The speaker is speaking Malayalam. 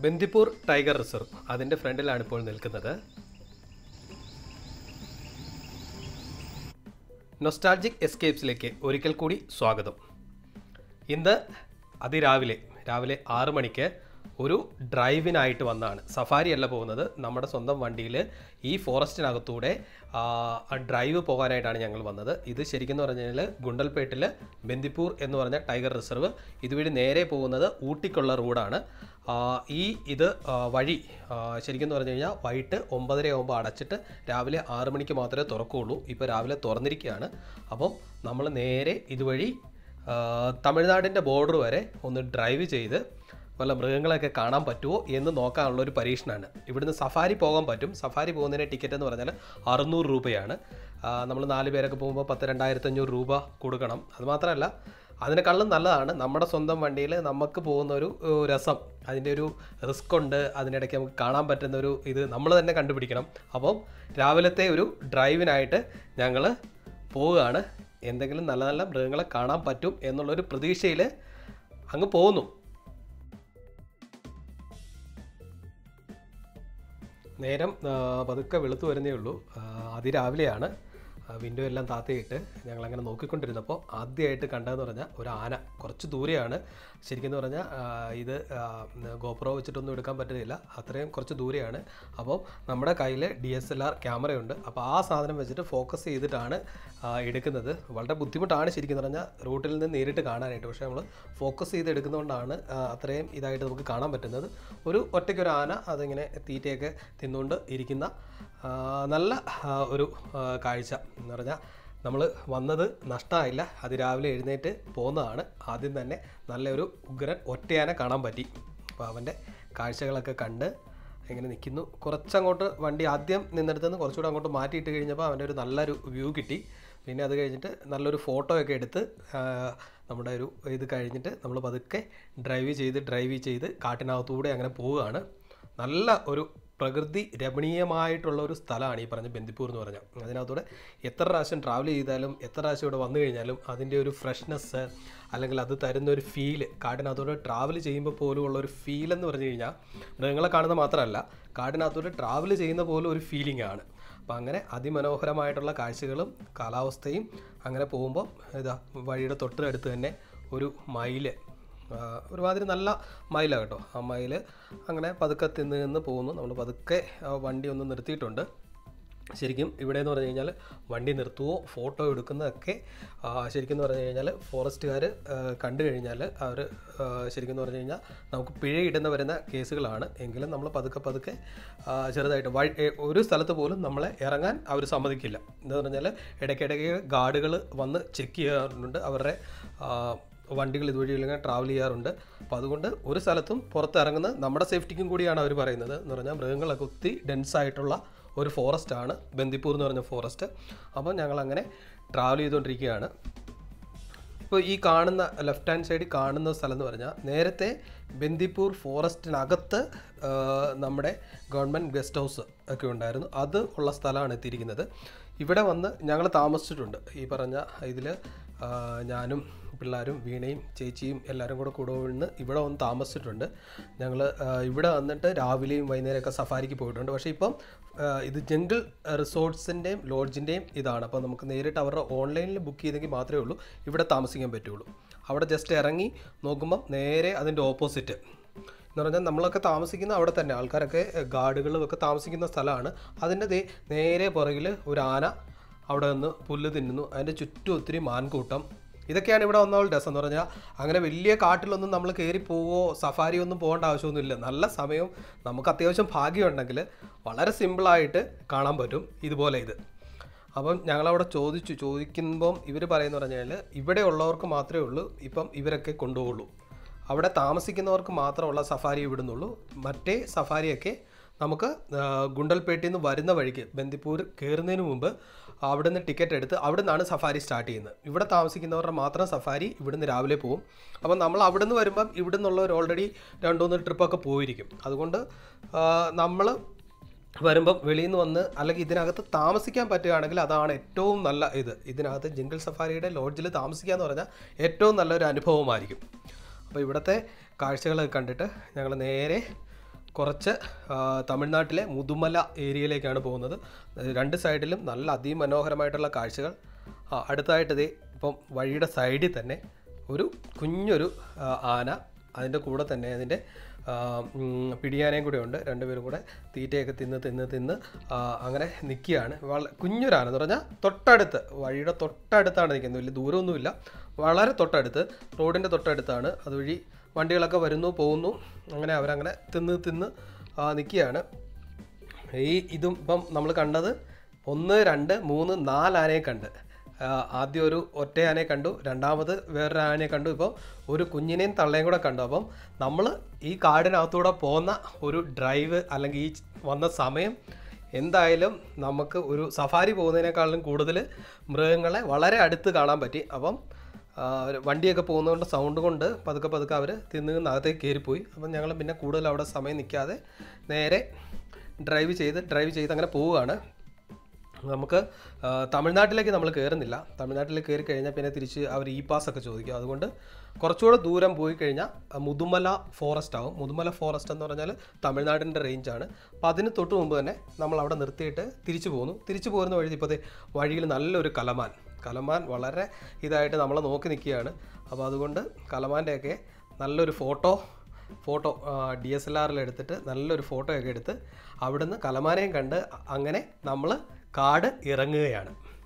ബന്ദിപ്പൂർ ടൈഗർ റിസർവ് അതിൻ്റെ ഫ്രണ്ടിലാണ് ഇപ്പോൾ നിൽക്കുന്നത് നൊസ്റ്റാൾജിക് എസ്കേപ്സിലേക്ക് ഒരിക്കൽ കൂടി സ്വാഗതം ഇന്ന് അതിരാവിലെ രാവിലെ ആറ് മണിക്ക് ഒരു ഡ്രൈവിനായിട്ട് വന്നാണ് സഫാരി അല്ല പോകുന്നത് നമ്മുടെ സ്വന്തം വണ്ടിയിൽ ഈ ഫോറസ്റ്റിനകത്തൂടെ ആ, ആ ഡ്രൈവ് പോകാനായിട്ടാണ് ഞങ്ങൾ വന്നത് ഇത് ശരിക്കും എന്ന് പറഞ്ഞു കഴിഞ്ഞാൽ ഗുണ്ടൽപേട്ടിൽ ബന്ദിപ്പൂർ എന്ന് പറഞ്ഞ ടൈഗർ റിസർവ് ഇതുവഴി നേരെ പോകുന്നത് ഊട്ടിക്കുള്ള റോഡാണ് ആ, ഈ ഇത് ആ, വഴി ആ, ശരിക്കും എന്ന് പറഞ്ഞു കഴിഞ്ഞാൽ വൈകിട്ട് ഒമ്പതര ആകുമ്പോൾ അടച്ചിട്ട് രാവിലെ ആറ് മണിക്ക് മാത്രമേ തുറക്കുകയുള്ളൂ ഇപ്പോൾ രാവിലെ തുറന്നിരിക്കുകയാണ് അപ്പം നമ്മൾ നേരെ ഇതുവഴി ആ, തമിഴ്നാടിൻ്റെ ബോർഡർ വരെ ഒന്ന് ഡ്രൈവ് ചെയ്ത് വല്ല മൃഗങ്ങളെയൊക്കെ കാണാൻ പറ്റുമോ എന്ന് നോക്കാനുള്ള ഒരു പരീക്ഷണമാണ് ഇവിടുന്ന് സഫാരി പോകാൻ പറ്റും സഫാരി പോകുന്നതിന് ടിക്കറ്റ് എന്ന് പറഞ്ഞാൽ അറുന്നൂറ് രൂപയാണ് നമ്മൾ നാല് പേരൊക്കെ പോകുമ്പോൾ പത്ത് രണ്ടായിരത്തഞ്ഞൂറ് രൂപ കൊടുക്കണം അതുമാത്രമല്ല അതിനേക്കാളും നല്ലതാണ് നമ്മുടെ സ്വന്തം വണ്ടിയിൽ നമുക്ക് പോകുന്ന ഒരു ഏഹ്, രസം അതിൻ്റെ ഒരു റിസ്ക് ഉണ്ട് അതിനിടയ്ക്ക് നമുക്ക് കാണാൻ പറ്റുന്ന ഒരു ഇത് നമ്മൾ തന്നെ കണ്ടുപിടിക്കണം അപ്പം രാവിലത്തെ ഒരു ഡ്രൈവിനായിട്ട് ഞങ്ങൾ പോവുകയാണ് എന്തെങ്കിലും നല്ല നല്ല മൃഗങ്ങളെ കാണാൻ പറ്റും എന്നുള്ളൊരു പ്രതീക്ഷയിൽ അങ്ങ് പോകുന്നു നേരം ആ, പതുക്കെ വെളുത്തു വരുന്നേ ഉള്ളൂ ആ, അതിരാവിലെയാണ് ആ, വിൻഡോ എല്ലാം താത്തയിട്ട് ഞങ്ങളങ്ങനെ നോക്കിക്കൊണ്ടിരുന്നപ്പോൾ ആദ്യമായിട്ട് കണ്ടതെന്ന് പറഞ്ഞാൽ ഒരു ആന കുറച്ച് ദൂരെയാണ് ശരിക്കും എന്ന് പറഞ്ഞാൽ ആ, ഇത് ഗോപ്രോ വെച്ചിട്ടൊന്നും എടുക്കാൻ പറ്റുന്നില്ല അത്രയും കുറച്ച് ദൂരെയാണ് അപ്പോൾ നമ്മുടെ കയ്യിൽ ഡി എസ് എൽ ആർ ക്യാമറയുണ്ട് അപ്പോൾ ആ സാധനം വെച്ചിട്ട് ഫോക്കസ് ചെയ്തിട്ടാണ് ആ, എടുക്കുന്നത് വളരെ ബുദ്ധിമുട്ടാണ് ശരിക്കും എന്ന് പറഞ്ഞാൽ റൂട്ടിൽ നിന്ന് നേരിട്ട് കാണാനായിട്ട് പക്ഷേ നമ്മൾ ഫോക്കസ് ചെയ്ത് എടുക്കുന്നതുകൊണ്ടാണ് ആ, അത്രയും ഇതായിട്ട് നമുക്ക് കാണാൻ പറ്റുന്നത് ഒരു ഒറ്റയ്ക്കൊരു ആന അതിങ്ങനെ തീറ്റയൊക്കെ തിന്നുകൊണ്ട് ഇരിക്കുന്ന ആ, നല്ല ആ, ഒരു ആ, കാഴ്ച എന്ന് പറഞ്ഞാൽ നമ്മൾ വന്നത് നഷ്ടമായില്ല അതിരാവിലെ എഴുന്നേറ്റ് പോകുന്നതാണ് ആദ്യം തന്നെ നല്ലൊരു ഉഗ്രൻ ഒറ്റയാനെ കാണാൻ പറ്റി അപ്പോൾ അവൻ്റെ കാഴ്ചകളൊക്കെ കണ്ട് ഇങ്ങനെ നിൽക്കുന്നു കുറച്ചങ്ങോട്ട് വണ്ടി ആദ്യം നിന്നിടത്ത് നിന്ന് കുറച്ചുകൂടെ അങ്ങോട്ട് മാറ്റിയിട്ട് കഴിഞ്ഞപ്പോൾ അവൻ്റെ ഒരു നല്ലൊരു വ്യൂ കിട്ടി പിന്നെ അത് കഴിഞ്ഞിട്ട് നല്ലൊരു ഫോട്ടോ ഒക്കെ എടുത്ത് ആ, നമ്മുടെ ഒരു ഇത് കഴിഞ്ഞിട്ട് നമ്മൾ പതുക്കെ ഡ്രൈവ് ചെയ്ത് ഡ്രൈവ് ചെയ്ത് കാട്ടിനകത്തൂടെ അങ്ങനെ പോവുകയാണ് നല്ല ഒരു പ്രകൃതി രമണീയമായിട്ടുള്ള ഒരു സ്ഥലമാണ് ഈ പറഞ്ഞ ബന്ദിപ്പൂർ എന്ന് പറഞ്ഞാൽ അതിനകത്തൂടെ എത്ര പ്രാവശ്യം ട്രാവൽ ചെയ്താലും എത്ര പ്രാവശ്യം ഇവിടെ വന്നു കഴിഞ്ഞാലും അതിൻ്റെ ഒരു ഫ്രഷ്നെസ് അല്ലെങ്കിൽ അത് തരുന്ന ഒരു ഫീല് കാടിനകത്തൂടെ ട്രാവൽ ചെയ്യുമ്പോൾ പോലും ഉള്ള ഒരു ഫീൽ എന്ന് പറഞ്ഞു കഴിഞ്ഞാൽ മൃഗങ്ങളെ കാണുന്നത് മാത്രമല്ല കാടിനകത്തൂടെ ട്രാവൽ ചെയ്യുന്ന പോലും ഒരു ഫീലിംഗ് ആണ് അപ്പോൾ അങ്ങനെ അതിമനോഹരമായിട്ടുള്ള കാഴ്ചകളും കാലാവസ്ഥയും അങ്ങനെ പോകുമ്പോൾ ഇതാ വഴിയുടെ തൊട്ടടുത്ത് തന്നെ ഒരു മയില് ആ, ഒരുമാതിരി നല്ല മയിലാണ് കേട്ടോ ആ മയിൽ അങ്ങനെ പതുക്കെ തിന്ന് നിന്ന് പോകുന്നു നമ്മൾ പതുക്കെ ആ വണ്ടി ഒന്ന് നിർത്തിയിട്ടുണ്ട് ശരിക്കും ഇവിടെ എന്ന് പറഞ്ഞു കഴിഞ്ഞാൽ വണ്ടി നിർത്തുവോ ഫോട്ടോ എടുക്കുന്നതൊക്കെ ആ, ശരിക്കും എന്ന് പറഞ്ഞു കഴിഞ്ഞാൽ ഫോറസ്റ്റുകാർ കണ്ടു കഴിഞ്ഞാൽ അവർ ശരിക്കും എന്ന് പറഞ്ഞു കഴിഞ്ഞാൽ നമുക്ക് പിഴയിടുന്ന വരുന്ന കേസുകളാണ് എങ്കിലും നമ്മൾ പതുക്കെ പതുക്കെ ആ, ചെറുതായിട്ട് വഴി എ- ഒരു സ്ഥലത്ത് പോലും നമ്മളെ ഇറങ്ങാൻ അവർ സമ്മതിക്കില്ല എന്ന് പറഞ്ഞാൽ ഇടയ്ക്കിടയ്ക്ക് ഗാർഡുകൾ വന്ന് ചെക്ക് ചെയ്യാറുണ്ട് അവരുടെ ആ, വണ്ടികൾ ഇതുവഴി ഇങ്ങനെ ട്രാവൽ ചെയ്യാറുണ്ട് അപ്പോൾ അതുകൊണ്ട് ഒരു സ്ഥലത്തും പുറത്തിറങ്ങുന്നത് നമ്മുടെ സേഫ്റ്റിക്കും കൂടിയാണ് അവർ പറയുന്നത് എന്ന് പറഞ്ഞാൽ മൃഗങ്ങളൊക്കെ ഒത്തിരി ഡെൻസ് ആയിട്ടുള്ള ഒരു ഫോറസ്റ്റ് ആണ് ബന്ദിപ്പൂർ എന്ന് പറഞ്ഞ ഫോറസ്റ്റ് അപ്പോൾ ഞങ്ങൾ അങ്ങനെ ട്രാവൽ ചെയ്തുകൊണ്ടിരിക്കുകയാണ് ഇപ്പോൾ ഈ കാണുന്ന ലെഫ്റ്റ് ഹാൻഡ് സൈഡിൽ കാണുന്ന സ്ഥലം എന്ന് പറഞ്ഞാൽ നേരത്തെ ബന്ദിപ്പൂർ ഫോറസ്റ്റിനകത്ത് ആ, നമ്മുടെ ഗവൺമെൻറ് ഗസ്റ്റ് ഹൗസ് ഒക്കെ ഉണ്ടായിരുന്നു അത് ഉള്ള സ്ഥലമാണ് എത്തിയിരിക്കുന്നത് ഇവിടെ വന്ന് ഞങ്ങൾ താമസിച്ചിട്ടുണ്ട് ഈ പറഞ്ഞ ഇതിൽ ഞാനും പിള്ളേരും വീണയും ചേച്ചിയും എല്ലാവരും കൂടെ കൂടെ വന്ന് ഇവിടെ വന്ന് താമസിച്ചിട്ടുണ്ട് ഞങ്ങൾ ഇവിടെ വന്നിട്ട് രാവിലെയും വൈകുന്നേരമൊക്കെ സഫാരിക്ക് പോയിട്ടുണ്ട് പക്ഷേ ഇപ്പം ആ, ഇത് ജംഗിൾ റിസോർട്ട്സിൻ്റെയും ലോഡ്ജിൻ്റെയും ഇതാണ് അപ്പോൾ നമുക്ക് നേരിട്ട് അവരുടെ ഓൺലൈനിൽ ബുക്ക് ചെയ്തെങ്കിൽ മാത്രമേ ഉള്ളൂ ഇവിടെ താമസിക്കാൻ പറ്റുള്ളൂ അവിടെ ജസ്റ്റ് ഇറങ്ങി നോക്കുമ്പം നേരെ അതിൻ്റെ ഓപ്പോസിറ്റ് എന്ന് പറഞ്ഞാൽ നമ്മളൊക്കെ താമസിക്കുന്ന അവിടെ തന്നെ ആൾക്കാരൊക്കെ ഗാർഡുകളും ഒക്കെ താമസിക്കുന്ന സ്ഥലമാണ് അതിൻ്റെ ദേ നേരെ പുറകിൽ ഒരു ആന അവിടെ നിന്ന് പുല്ല് തിന്നുന്നു അതിൻ്റെ ചുറ്റും ഒത്തിരി മാൻകൂട്ടം ഇതൊക്കെയാണ് ഇവിടെ വന്നാൽ രസം എന്ന് പറഞ്ഞാൽ അങ്ങനെ വലിയ കാട്ടിലൊന്നും നമ്മൾ കയറി പോവോ സഫാരി ഒന്നും പോകേണ്ട ആവശ്യമൊന്നുമില്ല നല്ല സമയം നമുക്ക് അത്യാവശ്യം ഭാഗ്യമുണ്ടെങ്കിൽ വളരെ സിമ്പിളായിട്ട് കാണാൻ പറ്റും ഇതുപോലെ ഇത് അപ്പം ഞങ്ങളവിടെ ചോദിച്ചു ചോദിക്കുമ്പം ഇവർ പറയുന്ന പറഞ്ഞാൽ ഇവിടെ ഉള്ളവർക്ക് മാത്രമേ ഉള്ളൂ ഇപ്പം ഇവരൊക്കെ കൊണ്ടുപോകുള്ളൂ അവിടെ താമസിക്കുന്നവർക്ക് മാത്രമുള്ള സഫാരി വിടുന്നുള്ളൂ മറ്റേ സഫാരിയൊക്കെ നമുക്ക് ആ, ഗുണ്ടൽപേട്ടിൽ നിന്ന് വരുന്ന വഴിക്ക് ബന്ദിപ്പൂർ കയറുന്നതിന് മുമ്പ് അവിടെ നിന്ന് ടിക്കറ്റ് എടുത്ത് അവിടെ നിന്നാണ് സഫാരി സ്റ്റാർട്ട് ചെയ്യുന്നത് ഇവിടെ താമസിക്കുന്നവരുടെ മാത്രം സഫാരി ഇവിടുന്ന് രാവിലെ പോകും അപ്പം നമ്മൾ അവിടെ നിന്ന് വരുമ്പം ഇവിടെ നിന്നുള്ളവർ ഓൾറെഡി രണ്ടുമൂന്ന് ട്രിപ്പൊക്കെ പോയിരിക്കും അതുകൊണ്ട് നമ്മൾ വരുമ്പം വെളിയിൽ നിന്ന് വന്ന് അല്ലെങ്കിൽ ഇതിനകത്ത് താമസിക്കാൻ പറ്റുകയാണെങ്കിൽ അതാണ് ഏറ്റവും നല്ല ഇത് ഇതിനകത്ത് ജിംഗിൾ സഫാരിയുടെ ലോഡ്ജിൽ താമസിക്കുക എന്ന് പറഞ്ഞാൽ ഏറ്റവും നല്ലൊരു അനുഭവമായിരിക്കും അപ്പോൾ ഇവിടുത്തെ കാഴ്ചകളൊക്കെ കണ്ടിട്ട് ഞങ്ങൾ നേരെ കുറച്ച് ആ, തമിഴ്നാട്ടിലെ മുതുമല ഏരിയയിലേക്കാണ് പോകുന്നത് രണ്ട് സൈഡിലും നല്ല അതിമനോഹരമായിട്ടുള്ള കാഴ്ചകൾ ആ, അടുത്തായിട്ട് ഇതേ ഇപ്പം വഴിയുടെ സൈഡിൽ തന്നെ ഒരു കുഞ്ഞൊരു ആ, ആന അതിൻ്റെ കൂടെ തന്നെ അതിൻ്റെ ആ, ഉം, പിടിയാനയും കൂടെ ഉണ്ട് രണ്ടുപേരും കൂടെ തീറ്റയൊക്കെ തിന്ന് തിന്ന് തിന്ന് ആ, അങ്ങനെ നിൽക്കുകയാണ് വള കുഞ്ഞൊരാന എന്ന് പറഞ്ഞാൽ തൊട്ടടുത്ത് വഴിയുടെ തൊട്ടടുത്താണ് നിൽക്കുന്നത് വലിയ ദൂരമൊന്നുമില്ല വളരെ തൊട്ടടുത്ത് റോഡിൻ്റെ തൊട്ടടുത്താണ് അതുവഴി വണ്ടികളൊക്കെ വരുന്നു പോകുന്നു അങ്ങനെ അവരങ്ങനെ തിന്ന് തിന്ന് ആ, നിൽക്കുകയാണ് ഈ ഇതും ഇപ്പം നമ്മൾ കണ്ടത് ഒന്ന് രണ്ട് മൂന്ന് നാല് ആനയെ കണ്ട് ആ, ആദ്യം ഒരു ഒറ്റ ആനയെ കണ്ടു രണ്ടാമത് വേറൊരു ആനയെ കണ്ടു ഇപ്പോൾ ഒരു കുഞ്ഞിനെയും തള്ളയും കൂടെ കണ്ടു അപ്പം നമ്മൾ ഈ കാടിനകത്തൂടെ പോകുന്ന ഒരു ഡ്രൈവ് അല്ലെങ്കിൽ ഈ വന്ന സമയം എന്തായാലും നമുക്ക് ഒരു സഫാരി പോകുന്നതിനേക്കാളും കൂടുതൽ മൃഗങ്ങളെ വളരെ അടുത്ത് കാണാൻ പറ്റി അപ്പം ആ, ഒരു വണ്ടിയൊക്കെ പോകുന്നതുകൊണ്ട് സൗണ്ട് കൊണ്ട് പതുക്കെ പതുക്കെ അവർ തിന്ന് അകത്തേക്ക് കയറിപ്പോയി അപ്പം ഞങ്ങൾ പിന്നെ കൂടുതൽ അവിടെ സമയം നിൽക്കാതെ നേരെ ഡ്രൈവ് ചെയ്ത് ഡ്രൈവ് ചെയ്ത് അങ്ങനെ പോവുകയാണ് നമുക്ക് ആ, തമിഴ്നാട്ടിലേക്ക് നമ്മൾ കയറുന്നില്ല തമിഴ്നാട്ടിൽ കയറി കഴിഞ്ഞാൽ പിന്നെ തിരിച്ച് അവർ ഇ പാസ് ഒക്കെ ചോദിക്കും അതുകൊണ്ട് കുറച്ചുകൂടെ ദൂരം പോയി കഴിഞ്ഞാൽ ആ, മുതുമല ഫോറസ്റ്റ് ആവും മുതുമല ഫോറസ്റ്റ് എന്ന് പറഞ്ഞാൽ തമിഴ്നാടിൻ്റെ റേഞ്ചാണ് അപ്പോൾ അതിന് തൊട്ട് മുമ്പ് തന്നെ നമ്മൾ അവിടെ നിർത്തിയിട്ട് തിരിച്ചു പോകുന്നു തിരിച്ചു പോരുന്ന വഴി ഇപ്പോൾ ദേ വഴിയിൽ നല്ലൊരു കലമാൻ കലമാൻ വളരെ ഇതായിട്ട് നമ്മളെ നോക്കി നിൽക്കുകയാണ് അപ്പോൾ അതുകൊണ്ട് കലമാൻ്റെയൊക്കെ നല്ലൊരു photo photo D S L ആറിൽ എടുത്തിട്ട് നല്ലൊരു ഫോട്ടോ ഒക്കെ എടുത്ത് അവിടുന്ന് കലമാനയും കണ്ട് അങ്ങനെ നമ്മൾ കാട് ഇറങ്ങുകയാണ്